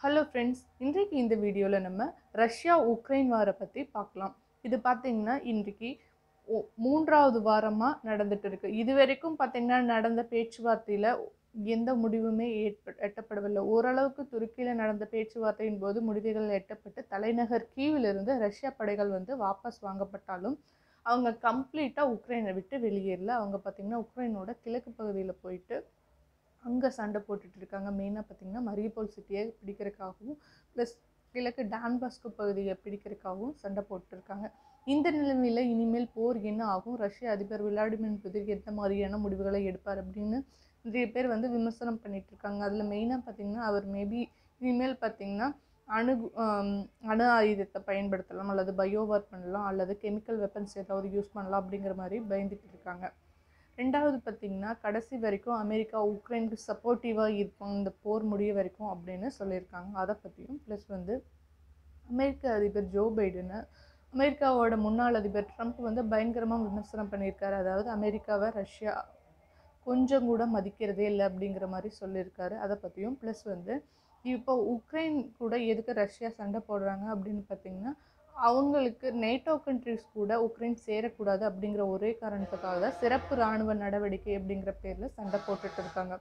hello friends இன்றைக்கு இந்த வீடியோவில் நம்ம ரஷ்யா உக்ரைன் வாரை பற்றி பார்க்கலாம் இது பார்த்தீங்கன்னா இன்றைக்கு ஒ- மூன்றாவது வாரமாக நடந்துட்டு இருக்கு இது வரைக்கும் பார்த்தீங்கன்னா நடந்த பேச்சுவார்த்தையில் எந்த முடிவுமே ஏற்ப எட்டப்படவில்லை ஓரளவுக்கு துருக்கியில் நடந்த பேச்சுவார்த்தையின் போது முடிவுகள் எட்டப்பட்டு தலைநகர் கீவிலிருந்து ரஷ்யா படைகள் வந்து வாபஸ் வாங்கப்பட்டாலும் அவங்க கம்ப்ளீட்டாக உக்ரைனை விட்டு வெளியேறல அவங்க பார்த்தீங்கன்னா உக்ரைனோட கிழக்கு பகுதியில் போயிட்டு அங்கே சண்டை போட்டுட்டு இருக்காங்க மெயினாக பார்த்தீங்கன்னா மரியபோல் சிட்டியை பிடிக்கிறதுக்காகவும் ப்ளஸ் கிழக்கு டான்பாஸ்கோ பகுதியை பிடிக்கிறதுக்காகவும் சண்டை போட்டுருக்காங்க இந்த நிலைமையில் இனிமேல் போர் என்ன ஆகும் ரஷ்ய அதிபர் விளாடிமிர் புதிர் எந்த மாதிரியான முடிவுகளை எடுப்பார் அப்படின்னு நிறைய பேர் வந்து விமர்சனம் பண்ணிட்டு இருக்காங்க அதில் மெயினாக பார்த்தீங்கன்னா அவர் மேபி இனிமேல் பார்த்தீங்கன்னா அணு ஆம், அணு ஆயுதத்தை பயன்படுத்தலாம் அல்லது பயோவார் பண்ணலாம் அல்லது கெமிக்கல் வெப்பன்ஸ் ஏதாவது யூஸ் பண்ணலாம் அப்படிங்கிற மாதிரி பயந்துட்டு இருக்காங்க ரெண்டாவது பார்த்தீங்கன்னா கடைசி வரைக்கும் அமெரிக்கா உக்ரைனுக்கு சப்போர்ட்டிவாக இருக்கும் இந்த போர் முடிய வரைக்கும் அப்படின்னு சொல்லியிருக்காங்க அதை பற்றியும் ப்ளஸ் வந்து அமெரிக்க அதிபர் ஜோ பைடனை அமெரிக்காவோட முன்னாள் அதிபர் ட்ரம்ப் வந்து பயங்கரமாக விமர்சனம் பண்ணியிருக்காரு அதாவது அமெரிக்காவை ரஷ்யா கொஞ்சம் கூட மதிக்கிறதே இல்லை அப்படிங்கிற மாதிரி சொல்லியிருக்காரு அதை பற்றியும் ப்ளஸ் வந்து இப்போ உக்ரைன் கூட எதுக்கு ரஷ்யா சண்டை போடுறாங்க அப்படின்னு பார்த்தீங்கன்னா அவங்களுக்கு நேட்டோ கண்ட்ரிஸ் கூட உக்ரைன் சேரக்கூடாது அப்படிங்கிற ஒரே காரணத்துக்காக தான் சிறப்பு இராணுவ நடவடிக்கை அப்படிங்கிற பேரில் சண்டை போட்டுட்டு இருக்காங்க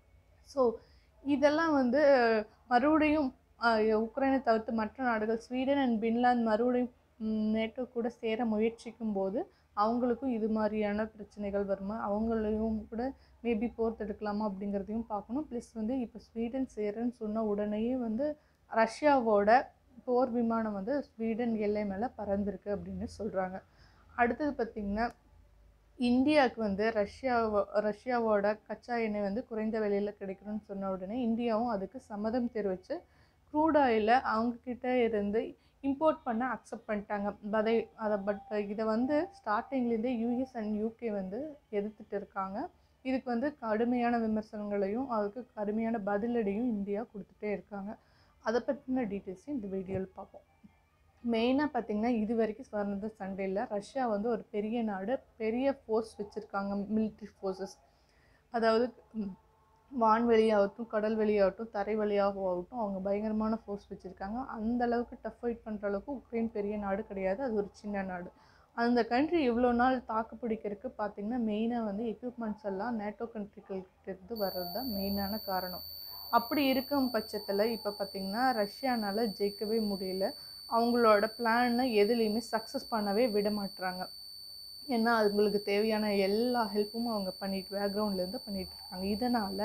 ஸோ இதெல்லாம் வந்து மறுபடியும் அஹ், உக்ரைனை தவிர்த்து மற்ற நாடுகள் ஸ்வீடன் அண்ட் பின்லாந்து மறுபடியும் ம், நேட்டோ கூட சேர முயற்சிக்கும் போது அவங்களுக்கும் இது மாதிரியான பிரச்சனைகள் வருமா அவங்களையும் கூட மேபி போர் தடுக்கலாமா அப்படிங்கிறதையும் பார்க்கணும் ப்ளஸ் வந்து இப்போ ஸ்வீடன் சேரன்னு சொன்ன உடனேயே வந்து ரஷ்யாவோட போர் விமானம் வந்து ஸ்வீடன் எல்லை மேலே பறந்துருக்கு அப்படின்னு சொல்கிறாங்க அடுத்தது பார்த்திங்கன்னா இந்தியாவுக்கு வந்து ரஷ்யாவோ ரஷ்யாவோட கச்சா எண்ணெய் வந்து குறைந்த விலையில் கிடைக்கணும்னு சொன்ன உடனே இந்தியாவும் அதுக்கு சம்மதம் தெரிவித்து க்ரூட் ஆயிலை அவங்கக்கிட்ட இருந்து இம்போர்ட் பண்ண அக்செப்ட் பண்ணிட்டாங்க அதை அதை பட் இதை வந்து ஸ்டார்டிங்லேருந்தே யூஎஸ் அண்ட் யூகே வந்து எதிர்த்துட்டு இருக்காங்க இதுக்கு வந்து கடுமையான விமர்சனங்களையும் அதுக்கு கடுமையான பதிலடியும் இந்தியா கொடுத்துட்டே இருக்காங்க அதை பற்றின டீட்டெயில்ஸையும் இந்த வீடியோவில் பார்ப்போம் மெயினாக பார்த்தீங்கன்னா இது வரைக்கும் நடந்த சண்டையில் ரஷ்யா வந்து ஒரு பெரிய நாடு பெரிய ஃபோர்ஸ் வச்சுருக்காங்க military ஃபோர்ஸஸ் அதாவது ம், வான்வெளியாகட்டும் கடல் வழியாகட்டும் தரை வழியாகவும் ஆகட்டும் அவங்க பயங்கரமான ஃபோர்ஸ் வச்சுருக்காங்க அந்த அளவுக்கு டஃப் ஃபைட் பண்ணுற அளவுக்கு உக்ரைன் பெரிய நாடு கிடையாது அது ஒரு சின்ன நாடு அந்த கண்ட்ரி இவ்வளோ நாள் தாக்கு பிடிக்கிறதுக்கு பார்த்தீங்கன்னா மெயினாக வந்து எக்யூப்மெண்ட்ஸ் எல்லாம் நேட்டோ கண்ட்ரிகள்கிட்ட இருந்து வர்றது தான் மெயினான காரணம் அப்படி இருக்கும் பட்சத்தில் இப்போ பார்த்தீங்கன்னா ரஷ்யானால ஜெயிக்கவே முடியல அவங்களோட பிளானை எதுலேயுமே சக்ஸஸ் பண்ணவே விட மாட்றாங்க ஏன்னா அவங்களுக்கு தேவையான எல்லா ஹெல்ப்பும் அவங்க பண்ணிட்டு பேக்ரவுண்ட்லேருந்து பண்ணிட்டு இருக்காங்க இதனால்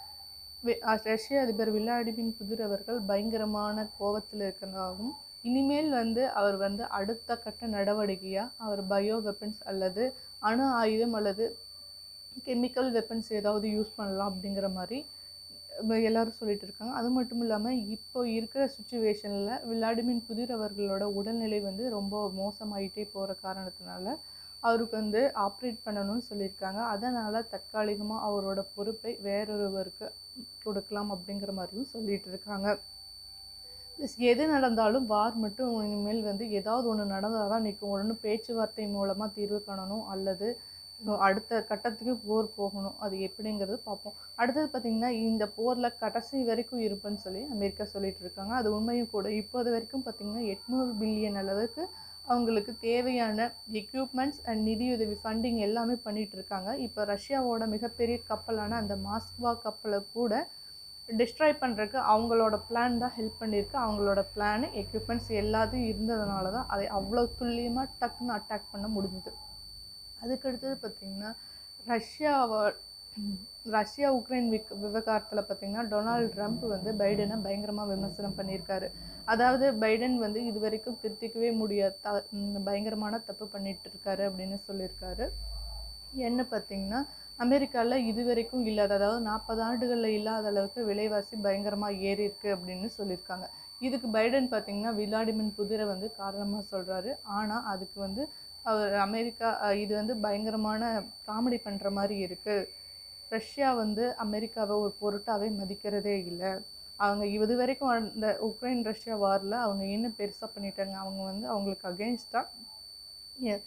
ரஷ்ய அதிபர் விளாடிமிர் புதிர் அவர்கள் பயங்கரமான கோவத்தில் இருக்கிறதாகவும் இனிமேல் வந்து அவர் வந்து அடுத்த கட்ட நடவடிக்கையாக அவர் பயோ வெப்பன்ஸ் அல்லது அணு ஆயுதம் அல்லது கெமிக்கல் வெப்பன்ஸ் ஏதாவது யூஸ் பண்ணலாம் அப்படிங்கிற மாதிரி ம- எல்லாரும் சொல்லிட்டு இருக்காங்க அது மட்டும் இல்லாமல் இப்போ இருக்கிற சுச்சுவேஷனில் விளாடிமிர் புதிர் அவர்களோட உடல்நிலை வந்து ரொம்ப மோசமாயிட்டே போகிற காரணத்தினால அவருக்கு வந்து ஆப்ரேட் பண்ணணும்னு சொல்லியிருக்காங்க அதனால் தற்காலிகமாக அவரோட பொறுப்பை வேறொருவருக்கு கொடுக்கலாம் அப்படிங்கிற மாதிரியும் சொல்லிட்டு இருக்காங்க ப்ளஸ் எது நடந்தாலும் வார் மட்டும் இனிமேல் வந்து ஏதாவது ஒன்று நடந்தால் தான் நிற்கும் ஒன்று பேச்சுவார்த்தை மூலமாக தீர்வு காணணும் அல்லது அடுத்த கட்டத்துக்கு போர் போகணும் அது எப்படிங்கிறது பார்ப்போம் அடுத்தது பார்த்திங்கன்னா இந்த போரில் கடைசி வரைக்கும் இருப்பேன்னு சொல்லி அமெரிக்கா சொல்லிட்டு இருக்காங்க அது உண்மையும் கூட இப்போது வரைக்கும் பார்த்திங்கன்னா எட்நூறு பில்லியன் அளவுக்கு அவங்களுக்கு தேவையான எக்யூப்மெண்ட்ஸ் அண்ட் நிதியுதவி ஃபண்டிங் எல்லாமே பண்ணிட்டு இருக்காங்க இப்போ ரஷ்யாவோட மிகப்பெரிய கப்பலான அந்த மாஸ்க்வா கப்பலை கூட டிஸ்ட்ராய் பண்ணுறதுக்கு அவங்களோட பிளான் தான் ஹெல்ப் பண்ணியிருக்கு அவங்களோட பிளான் எக்யூப்மெண்ட்ஸ் எல்லாத்தையும் இருந்ததுனால தான் அதை அவ்வளோ துல்லியமாக டக்குன்னு அட்டாக் பண்ண முடிஞ்சுது அதுக்கடுத்தது பார்த்திங்கன்னா ரஷ்யாவோ ரஷ்யா உக்ரைன் விக் விவகாரத்தில் பார்த்திங்கன்னா டொனால்ட் ட்ரம்ப் வந்து பைடனை பயங்கரமாக விமர்சனம் பண்ணியிருக்காரு அதாவது பைடன் வந்து இது வரைக்கும் திருத்திக்கவே முடியாத த ம், பயங்கரமான தப்பு பண்ணிட்டு இருக்காரு அப்படின்னு சொல்லியிருக்காரு என்ன பார்த்தீங்கன்னா அமெரிக்காவில் இது வரைக்கும் இல்லாத அதாவது நாற்பது ஆண்டுகளில் இல்லாத அளவுக்கு விலைவாசி பயங்கரமாக ஏறி இருக்கு அப்படின்னு சொல்லியிருக்காங்க இதுக்கு பைடன் பார்த்தீங்கன்னா விளாடிமிர் புதிரை வந்து காரணமாக சொல்கிறாரு ஆனால் அதுக்கு வந்து அவர் அமெரிக்கா அஹ், இது வந்து பயங்கரமான காமெடி பண்ணுற மாதிரி இருக்குது ரஷ்யா வந்து அமெரிக்காவை ஒரு பொருட்டாவே மதிக்கிறதே இல்லை அவங்க இது வரைக்கும் அந்த உக்ரைன் ரஷ்யா வாரில் அவங்க என்ன பெருசாக பண்ணிட்டாங்க அவங்க வந்து அவங்களுக்கு அகெயின்ஸ்டாக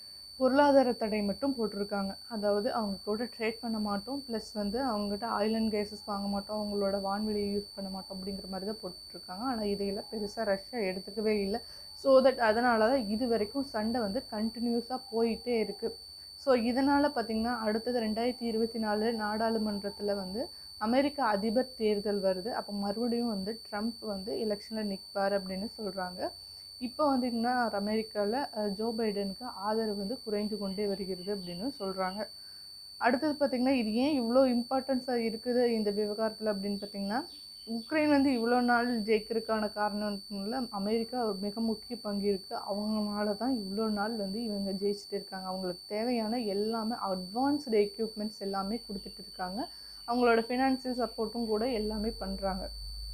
பொருளாதார தடை மட்டும் போட்டிருக்காங்க அதாவது அவங்க கூட ட்ரேட் பண்ண மாட்டோம் ப்ளஸ் வந்து அவங்ககிட்ட ஆயில் அண்ட் கேஸஸ் வாங்க மாட்டோம் அவங்களோட வான்வெளியை யூஸ் பண்ண மாட்டோம் அப்படிங்கிற மாதிரி தான் போட்டுட்ருக்காங்க ஆனால் இதையெல்லாம் பெருசாக ரஷ்யா எடுத்துக்கவே இல்லை ஸோ தட் அதனால தான் இது வரைக்கும் சண்டை வந்து கண்டினியூஸாக போயிட்டே இருக்குது ஸோ இதனால் பார்த்திங்கன்னா அடுத்தது ரெண்டாயிரத்தி இருபத்தி நாலு நாடாளுமன்றத்தில் வந்து அமெரிக்க அதிபர் தேர்தல் வருது அப்போ மறுபடியும் வந்து ட்ரம்ப் வந்து எலெக்ஷனில் நிற்பார் அப்படின்னு சொல்கிறாங்க இப்போ வந்துங்கன்னா அமெரிக்காவில் ஜோ பைடனுக்கு ஆதரவு வந்து குறைந்து கொண்டே வருகிறது அப்படின்னு சொல்கிறாங்க அடுத்தது பார்த்திங்கன்னா இது ஏன் இவ்வளோ இம்பார்ட்டன்ஸாக இருக்குது இந்த விவகாரத்தில் அப்படின்னு பார்த்திங்கன்னா உக்ரைன் வந்து இவ்வளோ நாள் ஜெயிக்கிறதுக்கான காரணம்ல அமெரிக்கா ஒரு மிக முக்கிய பங்கு இருக்குது அவங்களால தான் இவ்வளோ நாள் வந்து இவங்க ஜெயிச்சுட்டு இருக்காங்க அவங்களுக்கு தேவையான எல்லாமே அட்வான்ஸ்டு எக்யூப்மெண்ட்ஸ் எல்லாமே கொடுத்துட்டு இருக்காங்க அவங்களோட ஃபினான்சியல் சப்போர்ட்டும் கூட எல்லாமே பண்ணுறாங்க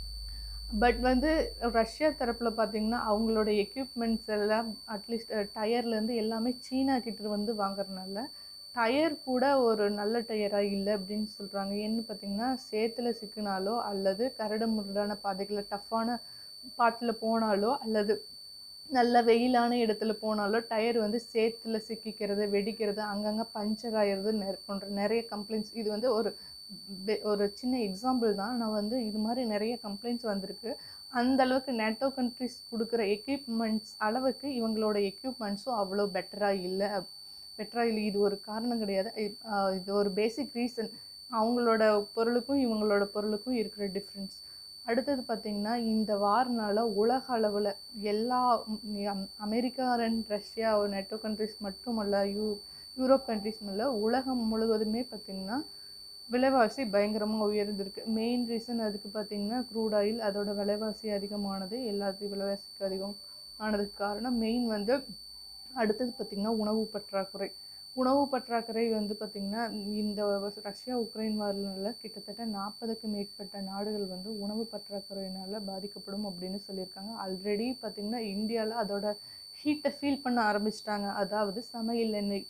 பட் வந்து ரஷ்யா தரப்பில் பார்த்திங்கன்னா அவங்களோட எக்யூப்மெண்ட்ஸ் எல்லாம் அட்லீஸ்ட் டயர்லேருந்து எல்லாமே சீனா கிட்ட வந்து வாங்குறதுனால டயர் கூட ஒரு நல்ல டயராக இல்லை அப்படின்னு சொல்கிறாங்க என்ன பார்த்திங்கன்னா சேத்துல சிக்கினாலோ அல்லது கரடு முரடான பாதைகளில் டஃப்பான பாட்டில் போனாலோ அல்லது நல்ல வெயிலான இடத்துல போனாலோ டயர் வந்து சேத்துல சிக்கிக்கிறது வெடிக்கிறது அங்கங்கே பஞ்சர் ஆயிடுறது நெ போன்ற நிறைய கம்ப்ளைண்ட்ஸ் இது வந்து ஒரு பெ- ஒரு சின்ன எக்ஸாம்பிள் தான் நான் வந்து இது மாதிரி நிறைய கம்ப்ளைண்ட்ஸ் வந்திருக்கு அந்த அளவுக்கு நேட்டோ கண்ட்ரிஸ் கொடுக்குற எக்யூப்மெண்ட்ஸ் அளவுக்கு இவங்களோட எக்யூப்மெண்ட்ஸும் அவ்வளோ பெட்டராக இல்லை பெட்டராக இல்லை இது ஒரு காரணம் கிடையாது இ- ஆஹ் இது ஒரு பேசிக் ரீசன் அவங்களோட பொருளுக்கும் இவங்களோட பொருளுக்கும் இருக்கிற டிஃப்ரென்ஸ் அடுத்தது பார்த்திங்கன்னா இந்த வார்னால உலக அளவில் எல்லா ம், அம்- America and Russia NATO countries மட்டுமல்ல யூ யூரோப் கண்ட்ரிஸ் இல்ல உலகம் முழுவதுமே பார்த்திங்கன்னா விலைவாசி பயங்கரமாக உயர்ந்திருக்கு மெயின் ரீசன் அதுக்கு பார்த்திங்கன்னா க்ரூட் ஆயில் அதோட விலைவாசி அதிகமானது எல்லாத்தையும் விலைவாசிக்கு அதிகம் ஆனதுக்கு காரணம் மெயின் வந்து அடுத்தது பார்த்திங்கன்னா உணவு பற்றாக்குறை உணவு பற்றாக்குறை வந்து பார்த்திங்கன்னா இந்த ரஷ்யா உக்ரைன் வாரினால கிட்டத்தட்ட நாற்பதுக்கு மேற்பட்ட நாடுகள் வந்து உணவு பற்றாக்குறையினால் பாதிக்கப்படும் அப்படின்னு சொல்லியிருக்காங்க ஆல்ரெடி பார்த்திங்கன்னா இந்தியாவில் அதோட ஹீட்டை ஃபீல் பண்ண ஆரம்பிச்சிட்டாங்க அதாவது சமையல் எண்ணெய்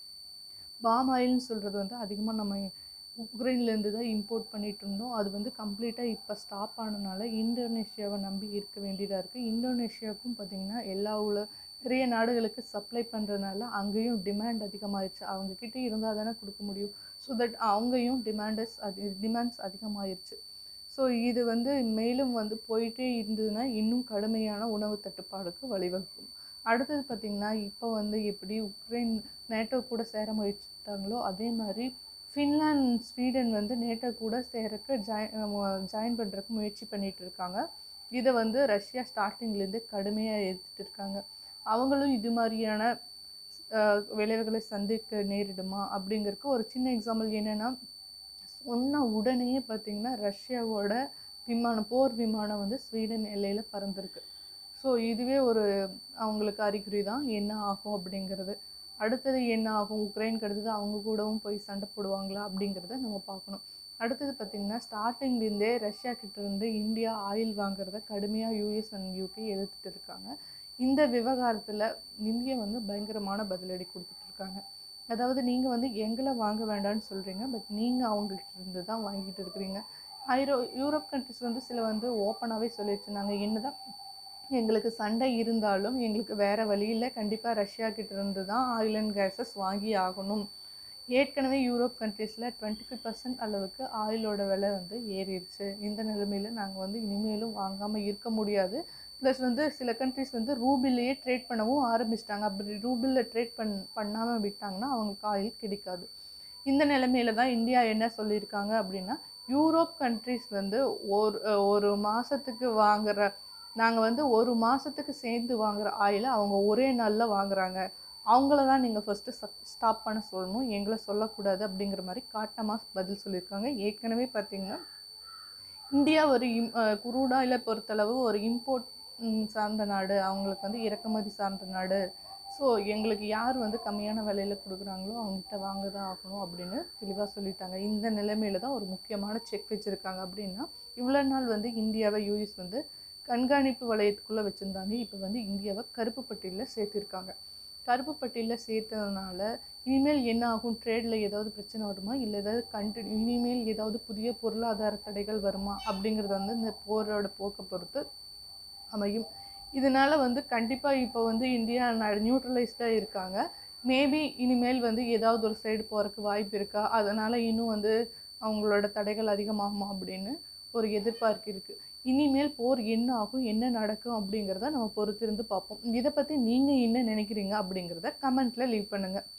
பாம் ஆயில்னு சொல்கிறது வந்து அதிகமாக நம்ம உக்ரைன்லேருந்து தான் இம்போர்ட் பண்ணிட்டு இருந்தோம் அது வந்து கம்ப்ளீட்டாக இப்போ ஸ்டாப் ஆனனால இந்தோனேஷியாவை நம்பி இருக்க வேண்டியதாக இருக்குது இந்தோனேஷியாவுக்கும் பார்த்திங்கன்னா எல்லா உல நிறைய நாடுகளுக்கு சப்ளை பண்ணுறதுனால அங்கேயும் டிமாண்ட் அதிகமாகிடுச்சு அவங்கக்கிட்ட இருந்தால் தானே கொடுக்க முடியும் ஸோ தட் அவங்கேயும் டிமாண்டஸ் அது டிமாண்ட்ஸ் அதிகமாகிருச்சு ஸோ இது வந்து மேலும் வந்து போயிட்டே இருந்ததுன்னா இன்னும் கடுமையான உணவு தட்டுப்பாடுக்கு வழிவகுக்கும் அடுத்தது பார்த்திங்கன்னா இப்போ வந்து எப்படி உக்ரைன் நேட்டோ கூட சேர முயற்சித்தாங்களோ அதே மாதிரி ஃபின்லாண்ட் ஸ்வீடன் வந்து நேட்டோ கூட சேரக்கு ஜாய் ஜாயின் பண்ணுறதுக்கு முயற்சி பண்ணிட்டு இருக்காங்க இதை வந்து ரஷ்யா ஸ்டார்டிங்லேருந்து கடுமையாக எதிர்த்துட்டு இருக்காங்க அவங்களும் இது மாதிரியான அஹ், விளைவுகளை சந்திக்க நேரிடுமா அப்படிங்கறதுக்கு ஒரு சின்ன எக்ஸாம்பிள் என்னென்னா சொன்ன உடனே பார்த்திங்கன்னா ரஷ்யாவோட விமானம் போர் விமானம் வந்து ஸ்வீடன் எல்லையில் பறந்துருக்கு ஸோ இதுவே ஒரு அவங்களுக்கு அறிகுறி தான் என்ன ஆகும் அப்படிங்கிறது அடுத்தது என்ன ஆகும் உக்ரைனுக்கு அடுத்தது அவங்க கூடவும் போய் சண்டை போடுவாங்களா அப்படிங்கிறத நம்ம பார்க்கணும் அடுத்தது பார்த்திங்கன்னா ஸ்டார்டிங்லேருந்தே ரஷ்யா கிட்ட இருந்து இந்தியா ஆயில் வாங்குறத கடுமையாக யூஎஸ் அண்ட் யூகே எதிர்த்துட்டு இருக்காங்க இந்த விவகாரத்தில் இந்தியா வந்து பயங்கரமான பதிலடி கொடுத்துட்டு இருக்காங்க அதாவது நீங்கள் வந்து எங்களை வாங்க வேண்டாம்னு சொல்கிறீங்க பட் நீங்கள் அவங்ககிட்ட இருந்து தான் வாங்கிட்டு இருக்கிறீங்க ஐரோ யூரோப் கண்ட்ரிஸ் வந்து சில வந்து ஓப்பனாகவே சொல்லி வச்சுருந்தாங்க என்னதான் எங்களுக்கு சண்டை இருந்தாலும் எங்களுக்கு வேறு வழி இல்லை கண்டிப்பாக ரஷ்யா கிட்ட இருந்து தான் ஆயில் அண்ட் கேஸஸ் வாங்கி ஆகணும் ஏற்கனவே யூரோப் கண்ட்ரீஸில் டுவெண்ட்டி ஃபைவ் பர்சன்ட் அளவுக்கு ஆயிலோட விலை வந்து ஏறிடுச்சு இந்த நிலைமையில் நாங்கள் வந்து இனிமேலும் வாங்காமல் இருக்க முடியாது ப்ளஸ் வந்து சில கண்ட்ரிஸ் வந்து ரூபிலேயே ட்ரேட் பண்ணவும் ஆரம்பிச்சிட்டாங்க அப்படி ரூபிளில் ட்ரேட் பண் பண்ணாமல் விட்டாங்கன்னா அவங்களுக்கு ஆயில் கிடைக்காது இந்த நிலைமையில தான் இந்தியா என்ன சொல்லியிருக்காங்க அப்படின்னா யூரோப் கண்ட்ரிஸ் வந்து ஒரு ஒரு மாதத்துக்கு வாங்குற நாங்கள் வந்து ஒரு மாதத்துக்கு சேர்ந்து வாங்குற ஆயிலை அவங்க ஒரே நாளில் வாங்குறாங்க அவங்கள தான் நீங்கள் ஃபஸ்ட்டு ஸ்டாப் பண்ண சொல்லணும் எங்களை சொல்லக்கூடாது அப்படிங்கிற மாதிரி காட்டமாக பதில் சொல்லியிருக்காங்க ஏற்கனவே பார்த்தீங்கன்னா இந்தியா ஒரு இம் குரூட் ஆயிலை பொறுத்தளவு ஒரு இம்போர்ட் சார்ந்த நாடு அவங்களுக்கு வந்து இறக்குமதி சார்ந்த நாடு ஸோ எங்களுக்கு யார் வந்து கம்மியான விலையில் கொடுக்குறாங்களோ அவங்ககிட்ட வாங்க தான் ஆகணும் அப்படின்னு தெளிவாக சொல்லிட்டாங்க இந்த நிலைமையில தான் ஒரு முக்கியமான செக் வச்சுருக்காங்க அப்படின்னா இவ்வளோ நாள் வந்து இந்தியாவை யூஎஸ் வந்து கண்காணிப்பு வளையத்துக்குள்ளே வச்சுருந்தாங்க இப்போ வந்து இந்தியாவை கருப்பு பட்டியலில் சேர்த்திருக்காங்க கருப்பு பட்டியலில் சேர்த்ததுனால இனிமேல் என்ன ஆகும் ட்ரேடில் ஏதாவது பிரச்சனை வருமா இல்லை ஏதாவது கண்டினியூ இனிமேல் ஏதாவது புதிய பொருளாதார தடைகள் வருமா அப்படிங்கிறது வந்து இந்த போரோட போக்கை பொறுத்து அமையும் இதனால வந்து கண்டிப்பாக இப்போ வந்து இந்தியா நியூட்ரலைஸ்டாக இருக்காங்க மேபி இனிமேல் வந்து ஏதாவது ஒரு சைடு போகிறதுக்கு வாய்ப்பு இருக்கா அதனால் இன்னும் வந்து அவங்களோட தடைகள் அதிகமாகுமா அப்படின்னு ஒரு எதிர்பார்ப்பு இருக்குது இனிமேல் போர் என்ன ஆகும் என்ன நடக்கும் அப்படிங்கிறத நம்ம பொறுத்திருந்து பார்ப்போம் இதை பற்றி நீங்கள் என்ன நினைக்கிறீங்க அப்படிங்கிறத கமெண்ட்டில் லீவ் பண்ணுங்கள்